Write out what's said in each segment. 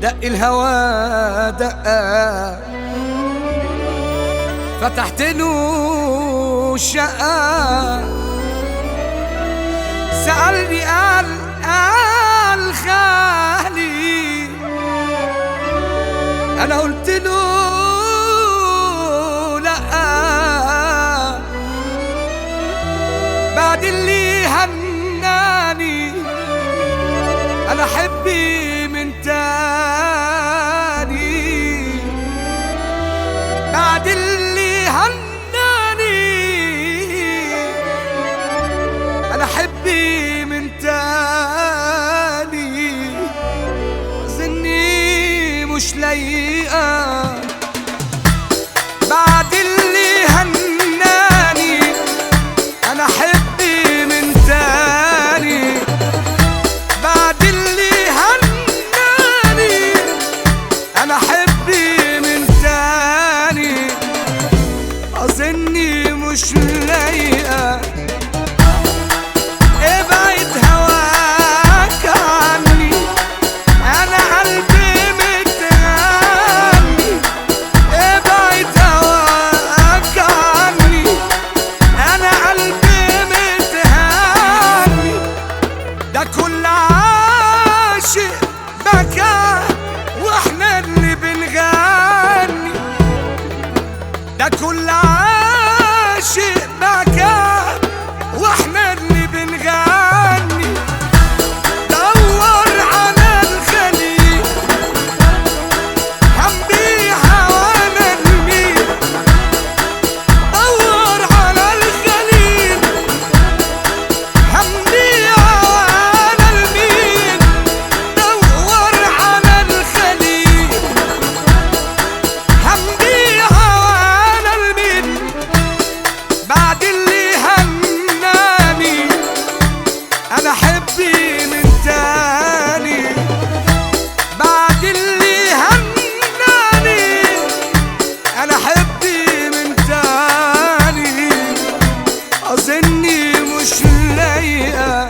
دق الهوى دقة فتحت له الشقة سألني قال قال خالي أنا قلت له لأ بعد اللي هناني أنا حبي من تاني بعد اللي هناني انا حبي من تاني ظني مش لايقه بعد اللي هناني انا حبي من تاني بعد اللي هناني انا حبي من تاني اظني مش لايقه ابعد هواك عني انا قلبي متغني ابعد هواك عني انا قلبي متهني ده كل عاشق بكى واحنا اللي بنغني ده كل عاشق بكى واحنا اللي بنغني دور على الخليل هم بيها وانا الميل دور على الخليل هم بيها وانا الميل دور على الخليل هم بيها وانا الميل بعد اللي هناني انا حبي من تاني بعد اللي هناني انا حبي من تاني اظني مش لايقه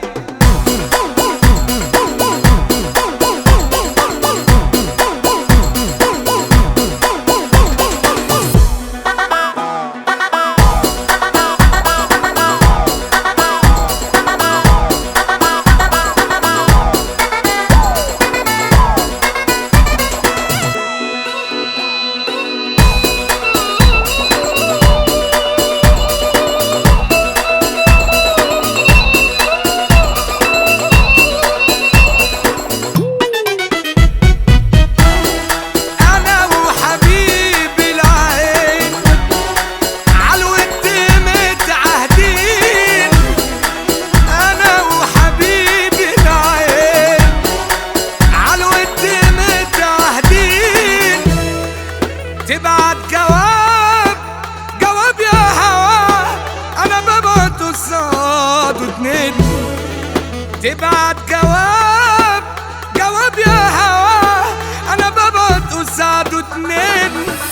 انا وحبيبي العين عالود متعهدين انا وحبيبي العين عالود متعهدين تبعت جواب جواب يا هوا انا ببعت قصاد اتنين تبعت جواب جواب يا هوا انا ببعت قصاد اتنين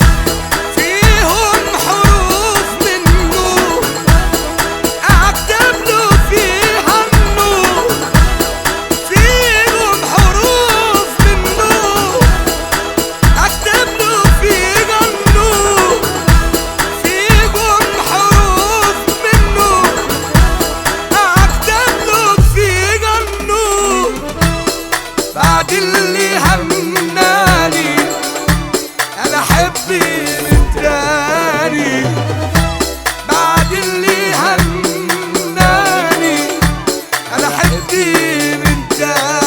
فيهم حروف منه اكتب له فيها النور فيهم حروف منه اكتب له فيها النور فيهم حروف منه اكتب له فيها النور بعد اللي همناني انا حبي من تاني بعد اللي همناني انا حبي من تاني